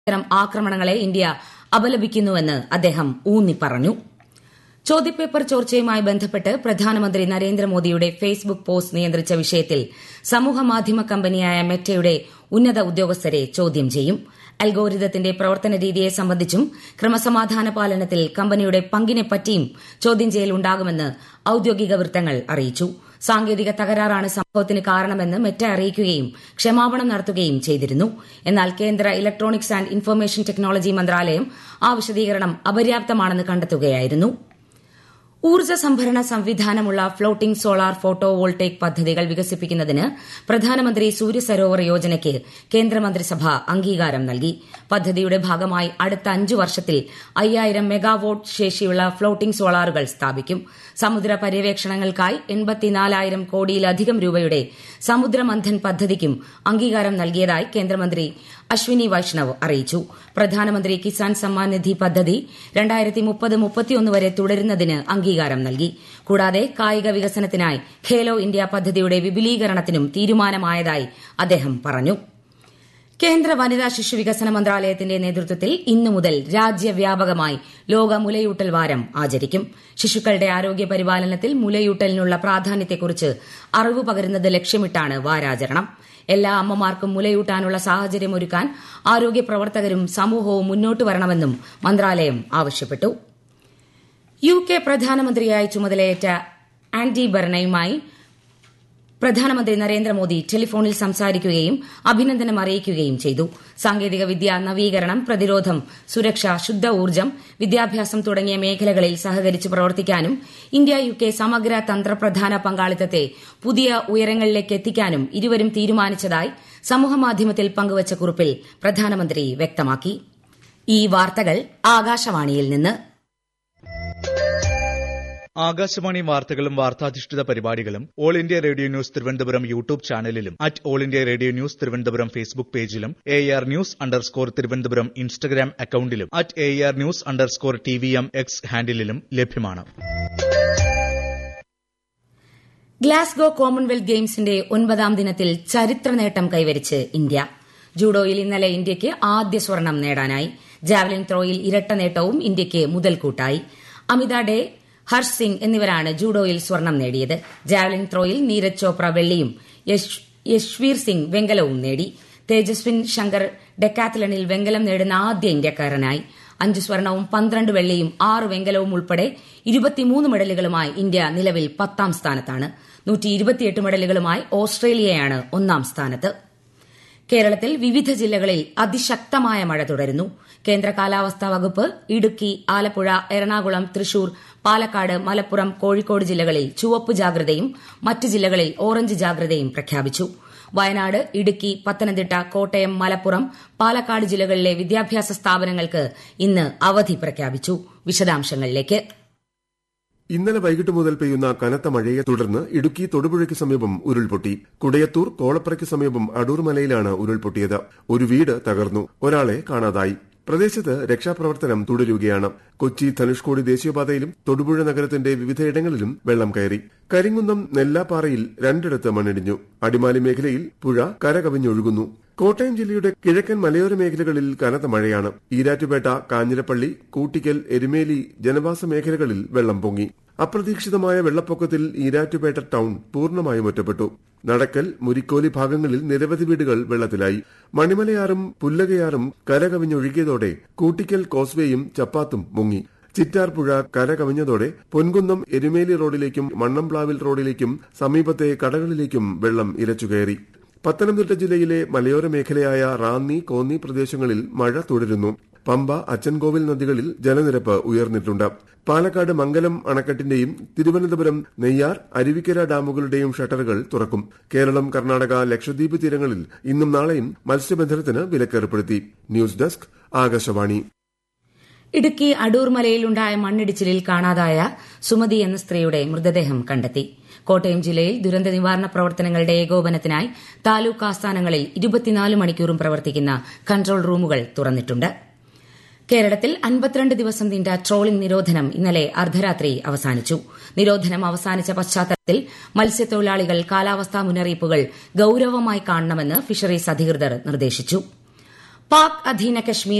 ഇത്തരം ആക്രമണങ്ങളെ ഇന്ത്യ അപലപിക്കുന്നുവെന്ന് അദ്ദേഹം ഊന്നിപ്പറഞ്ഞു ചോദ്യപേപ്പർ ചോർച്ചയുമായി ബന്ധപ്പെട്ട് പ്രധാനമന്ത്രി നരേന്ദ്രമോദിയുടെ ഫേസ്ബുക്ക് പോസ്റ്റ് നിയന്ത്രിച്ച വിഷയത്തിൽ സമൂഹമാധ്യമ കമ്പനിയായ മെറ്റയുടെ ഉന്നത ഉദ്യോഗസ്ഥരെ ചോദ്യം ചെയ്യും അൽഗോരിതത്തിന്റെ പ്രവർത്തന രീതിയെ സംബന്ധിച്ചും ക്രമസമാധാന പാലനത്തിൽ കമ്പനിയുടെ പങ്കിനെപ്പറ്റിയും ചോദ്യം ചെയ്യൽ ഉണ്ടാകുമെന്ന് ഔദ്യോഗിക വൃത്തങ്ങൾ അറിയിച്ചു സാങ്കേതിക തകരാറാണ് സംഭവത്തിന് കാരണമെന്ന് മെറ്റ അറിയിക്കുകയും ക്ഷമാപണം നടത്തുകയും ചെയ്തിരുന്നു എന്നാൽ കേന്ദ്ര ഇലക്ട്രോണിക്സ് ആന്റ് ഇൻഫർമേഷൻ ടെക്നോളജി മന്ത്രാലയം ആ വിശദീകരണം അപര്യാപ്തമാണെന്ന് കണ്ടെത്തുകയായിരുന്നു ഊർജ്ജ സംഭരണ സംവിധാനമുള്ള ഫ്ളോട്ടിംഗ് സോളാർ ഫോട്ടോ വോൾട്ടേക് പദ്ധതികൾ വികസിപ്പിക്കുന്നതിന് പ്രധാനമന്ത്രി സൂര്യ സരോവർ യോജനയ്ക്ക് കേന്ദ്രമന്ത്രിസഭ അംഗീകാരം നൽകി പദ്ധതിയുടെ ഭാഗമായി അടുത്ത അഞ്ചു വർഷത്തിൽ അയ്യായിരം മെഗാവോട്ട് ശേഷിയുള്ള ഫ്ളോട്ടിംഗ് സോളാറുകൾ സ്ഥാപിക്കും സമുദ്ര പര്യവേക്ഷണങ്ങൾക്കായി എൺപത്തിനാലായിരം കോടിയിലധികം രൂപയുടെ സമുദ്രമന്ഥൻ പദ്ധതിക്കും അംഗീകാരം നൽകിയതായി കേന്ദ്രമന്ത്രി അശ്വിനി വൈഷ്ണവ് അറിയിച്ചു പ്രധാനമന്ത്രി കിസാൻ സമ്മാൻ നിധി പദ്ധതി വരെ തുടരുന്നതിന് അംഗീകാരം നൽകി കൂടാതെ കായിക വികസനത്തിനായി ഖേലോ ഇന്ത്യ പദ്ധതിയുടെ വിപുലീകരണത്തിനും തീരുമാനമായതായി അദ്ദേഹം പറഞ്ഞു കേന്ദ്ര വനിതാ ശിശു വികസന മന്ത്രാലയത്തിന്റെ നേതൃത്വത്തിൽ ഇന്നു മുതൽ രാജ്യവ്യാപകമായി ലോക മുലയൂട്ടൽ വാരം ആചരിക്കും ശിശുക്കളുടെ ആരോഗ്യ പരിപാലനത്തിൽ മുലയൂട്ടലിനുള്ള പ്രാധാന്യത്തെക്കുറിച്ച് അറിവ് പകരുന്നത് ലക്ഷ്യമിട്ടാണ് വാരാചരണം എല്ലാ അമ്മമാർക്കും മുലയൂട്ടാനുള്ള സാഹചര്യമൊരുക്കാൻ ആരോഗ്യ പ്രവർത്തകരും സമൂഹവും മുന്നോട്ട് വരണമെന്നും മന്ത്രാലയം ആവശ്യപ്പെട്ടു യു കെ പ്രധാനമന്ത്രിയായി ചുമതലയേറ്റ ആൻഡി ബർണയുമായി പ്രധാനമന്ത്രി നരേന്ദ്രമോദി ടെലിഫോണിൽ സംസാരിക്കുകയും അഭിനന്ദനം അറിയിക്കുകയും ചെയ്തു സാങ്കേതിക വിദ്യ നവീകരണം പ്രതിരോധം സുരക്ഷ ശുദ്ധ ഊർജ്ജം വിദ്യാഭ്യാസം തുടങ്ങിയ മേഖലകളിൽ സഹകരിച്ച് പ്രവർത്തിക്കാനും ഇന്ത്യ യു കെ സമഗ്ര തന്ത്രപ്രധാന പങ്കാളിത്തത്തെ പുതിയ ഉയരങ്ങളിലേക്ക് എത്തിക്കാനും ഇരുവരും തീരുമാനിച്ചതായി സമൂഹമാധ്യമത്തിൽ പങ്കുവച്ച കുറിപ്പിൽ പ്രധാനമന്ത്രി വ്യക്തമാക്കി ഈ വാർത്തകൾ ആകാശവാണിയിൽ നിന്ന് ആകാശവാണി വാർത്തകളും വാർത്താധിഷ്ഠിത പരിപാടികളും All India Radio News Thiruvananthapuram YouTube ചാനലിലും at All India Radio News Thiruvananthapuram Facebook പേജിലും A R news underscore Thiruvananthapuram Instagram അക്കൌണ്ടിലും at A R news underscore T V M X ഹാൻഡിലും ലഭ്യമാണ് ഗ്ലാസ്ഗോ കോമൺവെൽത്ത് ഗെയിംസിന്റെ ഒൻപതാം ദിനത്തിൽ ചരിത്ര നേട്ടം കൈവരിച്ച് ഇന്ത്യ ജൂഡോയിൽ ഇന്നലെ ഇന്ത്യയ്ക്ക് ആദ്യ സ്വർണം നേടാനായി ജാവലിൻ ത്രോയിൽ ഇരട്ട നേട്ടവും ഇന്ത്യയ്ക്ക് മുതൽക്കൂട്ടായി അമിത ഡേ ഹർഷ് സിംഗ് എന്നിവരാണ് ജൂഡോയിൽ സ്വർണം നേടിയത് ജാവലിൻ ത്രോയിൽ നീരജ് ചോപ്ര വെള്ളിയും യശ്വീർ സിംഗ് വെങ്കലവും നേടി തേജസ്വിൻ ശങ്കർ ഡെക്കാത്തലണിൽ വെങ്കലം നേടുന്ന ആദ്യ ഇന്ത്യക്കാരനായി അഞ്ച് സ്വർണവും പന്ത്രണ്ട് വെള്ളിയും ആറ് വെങ്കലവും ഉൾപ്പെടെ ഇരുപത്തിമൂന്ന് മെഡലുകളുമായി ഇന്ത്യ നിലവിൽ പത്താം സ്ഥാനത്താണ് മെഡലുകളുമായി ഓസ്ട്രേലിയയാണ് ഒന്നാം സ്ഥാനത്ത് കേരളത്തിൽ വിവിധ ജില്ലകളിൽ അതിശക്തമായ മഴ തുടരുന്നു കേന്ദ്ര കാലാവസ്ഥാ വകുപ്പ് ഇടുക്കി ആലപ്പുഴ എറണാകുളം തൃശൂർ പാലക്കാട് മലപ്പുറം കോഴിക്കോട് ജില്ലകളിൽ ചുവപ്പ് ജാഗ്രതയും മറ്റ് ജില്ലകളിൽ ഓറഞ്ച് ജാഗ്രതയും പ്രഖ്യാപിച്ചു വയനാട് ഇടുക്കി പത്തനംതിട്ട കോട്ടയം മലപ്പുറം പാലക്കാട് ജില്ലകളിലെ വിദ്യാഭ്യാസ സ്ഥാപനങ്ങൾക്ക് ഇന്ന് അവധി പ്രഖ്യാപിച്ചു വിശദാംശങ്ങളിലേക്ക് ഇന്നലെ വൈകിട്ട് മുതൽ പെയ്യുന്ന കനത്ത മഴയെ തുടർന്ന് ഇടുക്കി തൊടുപുഴയ്ക്ക് സമീപം ഉരുൾപൊട്ടി കുടയത്തൂർ കോളപ്പുറയ്ക്ക് സമീപം അടൂർ മലയിലാണ് ഉരുൾപൊട്ടിയത് ഒരു വീട് തകർന്നു ഒരാളെ കാണാതായി പ്രദേശത്ത് രക്ഷാപ്രവർത്തനം തുടരുകയാണ് കൊച്ചി ധനുഷ്കോടി ദേശീയപാതയിലും തൊടുപുഴ നഗരത്തിന്റെ വിവിധയിടങ്ങളിലും വെള്ളം കയറി കരിങ്കുന്നം നെല്ലാപ്പാറയിൽ രണ്ടിടത്ത് മണ്ണിടിഞ്ഞു അടിമാലി മേഖലയിൽ പുഴ കരകവിഞ്ഞൊഴുകുന്നു കോട്ടയം ജില്ലയുടെ കിഴക്കൻ മലയോര മേഖലകളിൽ കനത്ത മഴയാണ് ഈരാറ്റുപേട്ട കാഞ്ഞിരപ്പള്ളി കൂട്ടിക്കൽ എരുമേലി ജനവാസ മേഖലകളിൽ വെള്ളം പൊങ്ങി അപ്രതീക്ഷിതമായ വെള്ളപ്പൊക്കത്തിൽ ഈരാറ്റുപേട്ട ടൌൺ പൂർണ്ണമായും ഒറ്റപ്പെട്ടു നടക്കൽ മുരിക്കോലി ഭാഗങ്ങളിൽ നിരവധി വീടുകൾ വെള്ളത്തിലായി മണിമലയാറും പുല്ലകയാറും കരകവിഞ്ഞൊഴുകിയതോടെ കൂട്ടിക്കൽ കോസ്വേയും ചപ്പാത്തും മുങ്ങി ചിറ്റാർ പുഴ കരകവിഞ്ഞതോടെ പൊൻകുന്നം എരുമേലി റോഡിലേക്കും മണ്ണംപ്ലാവിൽ റോഡിലേക്കും സമീപത്തെ കടകളിലേക്കും വെള്ളം ഇരച്ചുകയറി പത്തനംതിട്ട ജില്ലയിലെ മലയോര മേഖലയായ റാന്നി കോന്നി പ്രദേശങ്ങളിൽ മഴ തുടരുന്നു പമ്പ അച്ചൻകോവിൽ നദികളിൽ ജലനിരപ്പ് ഉയർന്നിട്ടുണ്ട് പാലക്കാട് മംഗലം അണക്കെട്ടിന്റെയും തിരുവനന്തപുരം നെയ്യാർ അരുവിക്കര ഡാമുകളുടെയും ഷട്ടറുകൾ തുറക്കും കേരളം കർണാടക ലക്ഷദ്വീപ് തീരങ്ങളിൽ ഇന്നും നാളെയും മത്സ്യബന്ധനത്തിന് വിലക്കേർപ്പെടുത്തി ന്യൂസ് ഡെസ്ക് ആകാശവാണി ഇടുക്കി അടൂർ മലയിലുണ്ടായ മണ്ണിടിച്ചിലിൽ കാണാതായ സുമതി എന്ന സ്ത്രീയുടെ മൃതദേഹം കണ്ടെത്തി കോട്ടയം ജില്ലയിൽ ദുരന്ത നിവാരണ പ്രവർത്തനങ്ങളുടെ ഏകോപനത്തിനായി താലൂക്ക് ആസ്ഥാനങ്ങളിൽ ഇരുപത്തിനാല് മണിക്കൂറും പ്രവർത്തിക്കുന്ന കൺട്രോൾ റൂമുകൾ തുറന്നിട്ടുണ്ട് കേരളത്തിൽ അൻപത്തിരണ്ട് ദിവസം നീണ്ട ട്രോളിംഗ് നിരോധനം ഇന്നലെ അർദ്ധരാത്രി അവസാനിച്ചു നിരോധനം അവസാനിച്ച പശ്ചാത്തലത്തിൽ മത്സ്യത്തൊഴിലാളികൾ കാലാവസ്ഥാ മുന്നറിയിപ്പുകൾ ഗൌരവമായി കാണണമെന്ന് ഫിഷറീസ് അധികൃതർ നിർദ്ദേശിച്ചു പാക് അധീന കശ്മീർ